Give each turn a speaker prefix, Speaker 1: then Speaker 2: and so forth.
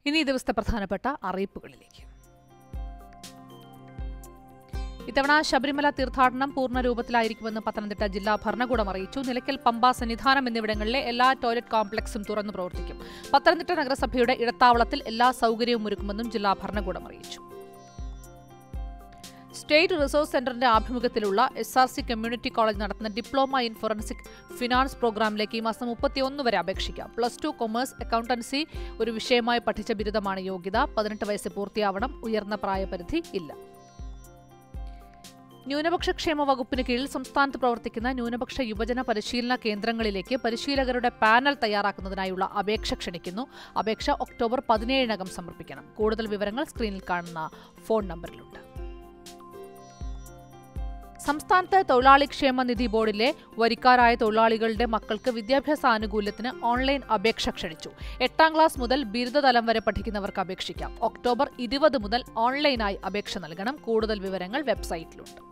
Speaker 1: ഇനി ഈ ദിവസത്തെ പ്രധാനപ്പെട്ട അറിയിപ്പുകളിലേക്ക് ഇത്തവണ ശബരിമല തീർത്ഥാടനം പൂർണ്ണ രൂപത്തിലായിരിക്കുമെന്ന് പത്തനംതിട്ട ജില്ലാ ഭരണകൂടം അറിയിച്ചു നിലയ്ക്കൽ പമ്പ സന്നിധാനം എന്നിവിടങ്ങളിലെ എല്ലാ ടോയ്ലറ്റ് കോംപ്ലക്സും തുറന്നു പ്രവർത്തിക്കും പത്തനംതിട്ട നഗരസഭയുടെ ഇടത്താവളത്തിൽ എല്ലാ സൗകര്യവും ഒരുക്കുമെന്നും ജില്ലാ ഭരണകൂടം അറിയിച്ചു സ്റ്റേറ്റ് റിസോഴ്സ് സെന്ററിന്റെ ആഭിമുഖ്യത്തിലുള്ള S R C community college നടത്തുന്ന ഡിപ്ലോമ ഇൻ ഫോറൻസിക് ഫിനാൻസ് പ്രോഗ്രാമിലേക്ക് ഈ മാസം മുപ്പത്തിയൊന്ന് വരെ അപേക്ഷിക്കാം പ്ലസ് ടു കൊമേഴ്സ് അക്കൗണ്ടൻസി ഒരു വിഷയമായി പഠിച്ച ബിരുദമാണ് യോഗ്യത പതിനെട്ട് വയസ്സ് പൂർത്തിയാവണം ഉയർന്ന പ്രായപരിധി ഇല്ല ന്യൂനപക്ഷ ക്ഷേമ വകുപ്പിന് കീഴിൽ സംസ്ഥാനത്ത് പ്രവർത്തിക്കുന്ന ന്യൂനപക്ഷ യുവജന പരിശീലന കേന്ദ്രങ്ങളിലേക്ക് പരിശീലകരുടെ പാനൽ തയ്യാറാക്കുന്നതിനായുള്ള അപേക്ഷ ക്ഷണിക്കുന്നു അപേക്ഷ ഒക്ടോബർ പതിനേഴിനകം സമർപ്പിക്കണം കൂടുതൽ വിവരങ്ങൾ സ്ക്രീനിൽ കാണുന്ന ഫോൺ നമ്പറിലുണ്ട് സംസ്ഥാനത്ത് തൊഴിലാളി ക്ഷേമ നിധി ബോർഡിലെ വരിക്കാരായ തൊഴിലാളികളുടെ മക്കൾക്ക് വിദ്യാഭ്യാസ ആനുകൂല്യത്തിന് ഓൺലൈൻ അപേക്ഷ ക്ഷണിച്ചു എട്ടാം ക്ലാസ് മുതൽ ബിരുദതലം വരെ പഠിക്കുന്നവർക്ക് അപേക്ഷിക്കാം ഒക്ടോബർ ഇരുപത് മുതൽ ഓൺലൈനായി അപേക്ഷ നൽകണം കൂടുതൽ വിവരങ്ങൾ വെബ്സൈറ്റിലുണ്ട്